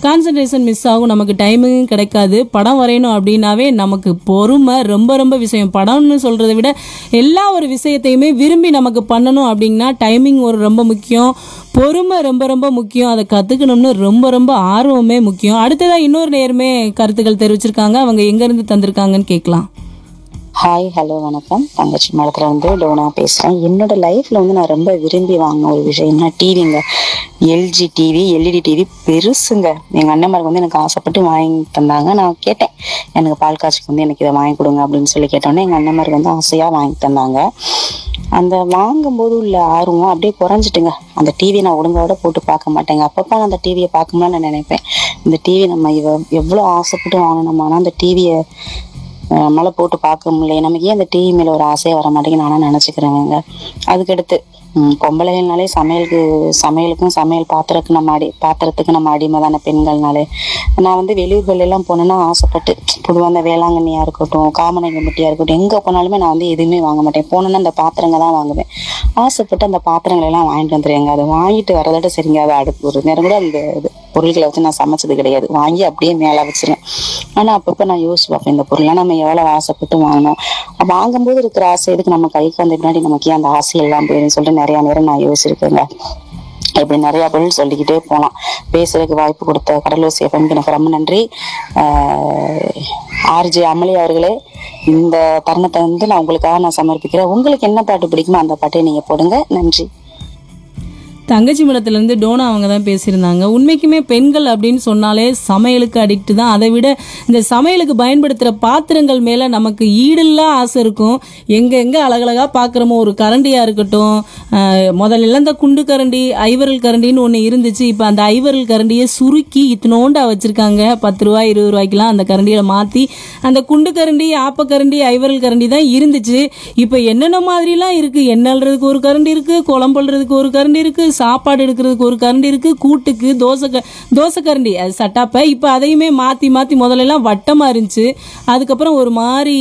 concentration miss ஆகும் நமக்கு டைமிங்கும் கிடைக்காது படம் வரையணும் அப்படின்னாவே நமக்கு பொறுமை ரொம்ப ரொம்ப விஷயம் படம்னு சொல்கிறத விட எல்லா ஒரு விஷயத்தையுமே விரும்பி நமக்கு பண்ணணும் அப்படின்னா டைமிங் ஒரு ரொம்ப முக்கியம் பொறுமை ரொம்ப ரொம்ப முக்கியம் அதை கற்றுக்கணும்னு ரொம்ப ரொம்ப ஆர்வமே முக்கியம் அடுத்ததாக இன்னொரு நேருமே கருத்துக்கள் தெரிவிச்சிருக்காங்க அவங்க எங்கேருந்து தந்திருக்காங்கன்னு கேட்கலாம் ஹாய் ஹலோ வணக்கம் தங்கச்சி மடத்துல இருந்து டோனா பேசுறேன் என்னோட லைஃப்ல வந்து நான் ரொம்ப விரும்பி வாங்கின ஒரு விஷயம்னா டிவிங்க எல்ஜி டிவி எல்இடி டிவி பெருசுங்க எங்க அண்ணன்மாருக்கு வந்து எனக்கு ஆசைப்பட்டு வாங்கி தந்தாங்க நான் கேட்டேன் எனக்கு பால் காய்ச்சிக்கு வந்து எனக்கு இதை வாங்கி கொடுங்க அப்படின்னு சொல்லி கேட்டோன்னே எங்க அண்ணன்மாருக்கு வந்து ஆசையா வாங்கி தந்தாங்க அந்த வாங்கும்போது உள்ள ஆர்வம் அப்படியே குறைஞ்சிட்டுங்க அந்த டிவி நான் ஒழுங்காவோட போட்டு பார்க்க மாட்டேங்க அப்பப்போ நான் அந்த டிவியை பார்க்கணும்னு நான் நினைப்பேன் இந்த டிவி நம்ம இவ எவ்வளோ ஆசைப்பட்டு வாங்கினோம் ஆனால் அந்த டிவியை நம்மளால போட்டு பார்க்க முடியல நமக்கு ஏன் அந்த டிவி மேல ஒரு ஆசையே வர மாட்டேங்குது நானும் நினச்சிக்கிறேங்க அதுக்கடுத்து ம், பொம்பளைகள்னாலே சமையலுக்கு சமையலுக்கும் சமையல் பாத்திரத்துக்கு நம்ம அடி பாத்திரத்துக்கு நம்ம அடிமை தானே பெண்கள்னாலே நான் வந்து வெளியூர்கள் எல்லாம் போனேன்னா ஆசைப்பட்டு பொதுவாக அந்த வேளாங்கண்ணியா இருக்கட்டும் காமநங்கம்பட்டியா இருக்கட்டும் எங்கே போனாலுமே நான் வந்து எதுவுமே வாங்க மாட்டேன் போனேன்னா அந்த பாத்திரங்க தான் வாங்குவேன் ஆசைப்பட்டு அந்த பாத்திரங்களை எல்லாம் வாங்கிட்டு வந்துருங்க அதை வாங்கிட்டு வரதோட சரிங்க அதை அடுத்து ஒரு நேரம் கூட அந்த இது பொருட்களை வச்சு நான் சமைச்சது கிடையாது வாங்கி அப்படியே மேலே வச்சிருவேன் ஆனால் அப்பப்போ நான் யோசிச்சு பார்ப்பேன் இந்த பொருள்லாம் நம்ம எவ்வளோ ஆசைப்பட்டு வாங்கினோம் அப்ப வாங்கும்போது இருக்கிற ஆசை எதுக்கு நம்ம கைக்கு வந்த பின்னாடி நமக்கு ஏன் அந்த ஆசை எல்லாம் போயிடும் சொல்லிட்டு நிறைய நேரம் நான் யோசிச்சிருக்கேங்க இப்படி நிறைய பொருள் சொல்லிக்கிட்டே போகலாம் பேசுறதுக்கு வாய்ப்பு கொடுத்த கடலூர் சேஃபனுக்கு எனக்கு ரொம்ப நன்றி ஆர்ஜே அமளி அவர்களே இந்த தருணத்தை வந்து நான் உங்களுக்காக நான் சமர்ப்பிக்கிறேன் உங்களுக்கு என்ன பாட்டு பிடிக்குமோ அந்த பாட்டை நீங்க போடுங்க நன்றி தங்கச்சி மடத்துலேருந்து டோனா அவங்க தான் பேசியிருந்தாங்க உண்மைக்குமே பெண்கள் அப்படின்னு சொன்னாலே சமையலுக்கு அடிக்ட் தான் அதை விட இந்த சமையலுக்கு பயன்படுத்துகிற பாத்திரங்கள் மேலே நமக்கு ஈடில்லா ஆசை இருக்கும் எங்கே எங்கே அழகழகாக பார்க்குறோமோ ஒரு கரண்டியாக இருக்கட்டும் ஆஹ் முதல்ல இந்த குண்டு கரண்டி ஐவரல் கரண்டின்னு ஒன்று இருந்துச்சு இப்போ அந்த ஐவரல் கரண்டியை சுருக்கி இத்தினோண்டா வச்சுருக்காங்க பத்து ரூபாய் இருபது ரூபாய்க்கெலாம் அந்த கரண்டியை மாற்றி அந்த குண்டு கரண்டி ஆப்பக்கரண்டி ஐவரல் கரண்டி தான் இருந்துச்சு இப்போ என்னென்ன மாதிரிலாம் இருக்குது எண்ணல்றதுக்கு ஒரு கரண்டி இருக்குது குழம்புறதுக்கு ஒரு கரண்டி இருக்குது சாப்பாடு எடுக்கிறதுக்கு ஒரு கரண்டி இருக்குது கூட்டுக்கு தோசை க தோசை கரண்டி அது சட்டாப்பை இப்போ அதையுமே மாற்றி மாற்றி முதல்லலாம் வட்டமாக இருந்துச்சு அதுக்கப்புறம் ஒரு மாதிரி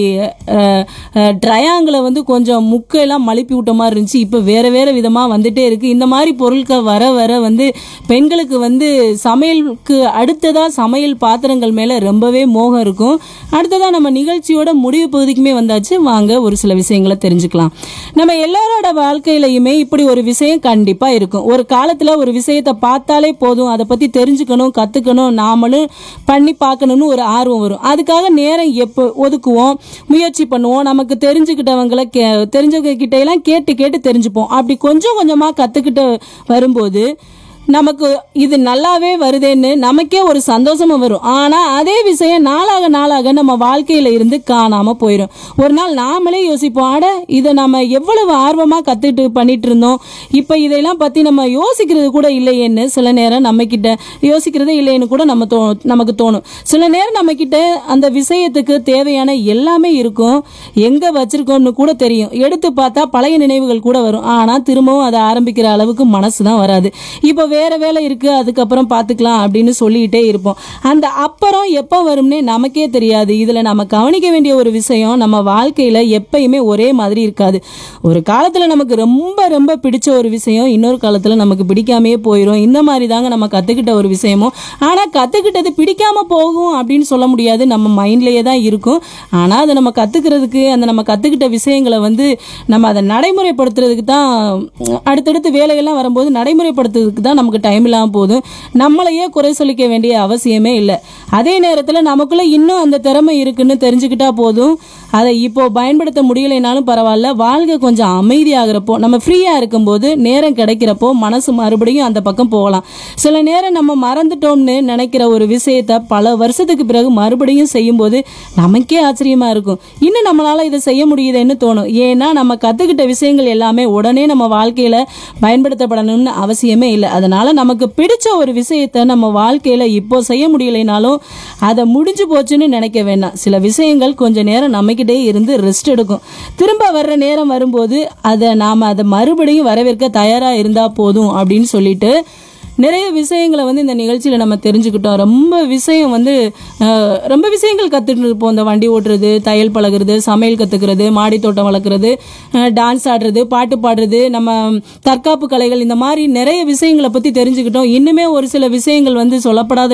ட்ரையாங்கிளை வந்து கொஞ்சம் முக்கையெல்லாம் மழுப்பி விட்ட மாதிரி இருந்துச்சு இப்போ வேறு வேறு விதமாக வந்துட்டே இருக்குது இந்த மாதிரி பொருட்கள் வர வர வந்து பெண்களுக்கு வந்து சமையலுக்கு அடுத்ததாக சமையல் பாத்திரங்கள் மேலே ரொம்பவே மோகம் இருக்கும் அடுத்ததாக நம்ம நிகழ்ச்சியோட முடிவு பகுதிக்குமே வந்தாச்சு வாங்க ஒரு சில விஷயங்களை தெரிஞ்சுக்கலாம் நம்ம எல்லாரோட வாழ்க்கையிலையுமே இப்படி ஒரு விஷயம் கண்டிப்பாக இருக்கும் ஒரு காலத்தில் ஒரு விஷயத்தை பார்த்தாலே போதும் அதை பற்றி தெரிஞ்சுக்கணும் கற்றுக்கணும் நாமளும் பண்ணி பார்க்கணும்னு ஒரு ஆர்வம் வரும் அதுக்காக நேரம் எப்போ ஒதுக்குவோம் முயற்சி பண்ணுவோம் நமக்கு தெரிஞ்சுக்கிட்டவங்களை கே தெரிஞ்சவங்க கிட்ட எல்லாம் கேட்டு கேட்டு தெரிஞ்சுப்போம் அப்படி கொஞ்சம் கொஞ்சமாக கற்றுக்கிட்டு வரும்போது நமக்கு இது நல்லாவே வருதேன்னு நமக்கே ஒரு சந்தோஷமா வரும் ஆனா அதே விஷயம் நாளாக நாளாக நம்ம வாழ்க்கையில இருந்து காணாம போயிடும் ஒரு நாள் நாமளே யோசிப்போம் அட இதை நம்ம எவ்வளவு ஆர்வமா கத்துட்டு பண்ணிட்டு இருந்தோம் இப்ப இதையெல்லாம் பத்தி நம்ம யோசிக்கிறது கூட இல்லையேன்னு சில நேரம் நம்ம கிட்ட யோசிக்கிறதே இல்லைன்னு கூட நம்ம தோ நமக்கு தோணும் சில நேரம் நம்ம கிட்ட அந்த விஷயத்துக்கு தேவையான எல்லாமே இருக்கும் எங்க வச்சிருக்கோம்னு கூட தெரியும் எடுத்து பார்த்தா பழைய நினைவுகள் கூட வரும் ஆனா திரும்பவும் அதை ஆரம்பிக்கிற அளவுக்கு மனசு தான் வராது இப்போ வேற வேலை இருக்கு அதுக்கப்புறம் பார்த்துக்கலாம் அப்படின்னு சொல்லிக்கிட்டே இருப்போம் அந்த அப்புறம் எப்போ வரும்னே நமக்கே தெரியாது இதுல நம்ம கவனிக்க வேண்டிய ஒரு விஷயம் நம்ம வாழ்க்கையில எப்பயுமே ஒரே மாதிரி இருக்காது ஒரு காலத்துல நமக்கு ரொம்ப ரொம்ப பிடிச்ச ஒரு விஷயம் இன்னொரு காலத்துல நமக்கு பிடிக்காமையே போயிடும் இந்த மாதிரி தாங்க நம்ம கத்துக்கிட்ட ஒரு விஷயமும் ஆனா கத்துக்கிட்டது பிடிக்காம போகும் அப்படின்னு சொல்ல முடியாது நம்ம மைண்ட்லயே தான் இருக்கும் ஆனா அதை நம்ம கத்துக்கிறதுக்கு அந்த நம்ம கத்துக்கிட்ட விஷயங்களை வந்து நம்ம அதை நடைமுறைப்படுத்துறதுக்கு தான் அடுத்தடுத்து வேலைகள்லாம் வரும்போது நடைமுறைப்படுத்துறதுக்கு தான் நமக்கு டைம் இல்லாமல் போதும் நம்மளையே குறை சொல்லிக்க வேண்டிய அவசியமே இல்லை அதே நேரத்தில் நமக்குள்ள இன்னும் அந்த திறமை இருக்குன்னு தெரிஞ்சுக்கிட்டா போதும் அதை இப்போ பயன்படுத்த முடியலைனாலும் பரவாயில்ல வாழ்க்கை கொஞ்சம் அமைதியாகிறப்போ நம்ம ஃப்ரீயாக இருக்கும்போது நேரம் கிடைக்கிறப்போ மனசு மறுபடியும் அந்த பக்கம் போகலாம் சில நேரம் நம்ம மறந்துட்டோம்னு நினைக்கிற ஒரு விஷயத்த பல வருஷத்துக்கு பிறகு மறுபடியும் செய்யும்போது நமக்கே ஆச்சரியமா இருக்கும் இன்னும் நம்மளால இதை செய்ய முடியுதுன்னு தோணும் ஏன்னா நம்ம கத்துக்கிட்ட விஷயங்கள் எல்லாமே உடனே நம்ம வாழ்க்கையில பயன்படுத்தப்படணும்னு அவசியமே இல்லை அதனால நமக்கு பிடிச்ச ஒரு விஷயத்த நம்ம வாழ்க்கையில இப்போ செய்ய முடியலைனாலும் அதை முடிஞ்சு போச்சுன்னு நினைக்க வேண்டாம் சில விஷயங்கள் கொஞ்ச நேரம் நம்மக்கிட்டே இருந்து ரெஸ்ட் எடுக்கும் திரும்ப வர்ற நேரம் வரும்போது அதை நாம அதை மறுபடியும் வரவேற்க தயாரா இருந்தா போதும் அப்படின்னு சொல்லிட்டு நிறைய விஷயங்களை வந்து இந்த நிகழ்ச்சியில் நம்ம தெரிஞ்சுக்கிட்டோம் ரொம்ப விஷயம் வந்து அஹ், ரொம்ப விஷயங்கள் கற்றுட்டு இருப்போம் இந்த வண்டி ஓட்டுறது தையல் பழகுறது சமையல் கற்றுக்கிறது மாடி தோட்டம் வளர்க்குறது டான்ஸ் ஆடுறது பாட்டு பாடுறது நம்ம தற்காப்பு கலைகள் இந்த மாதிரி நிறைய விஷயங்களை பற்றி தெரிஞ்சுக்கிட்டோம் இன்னுமே ஒரு சில விஷயங்கள் வந்து சொல்லப்படாத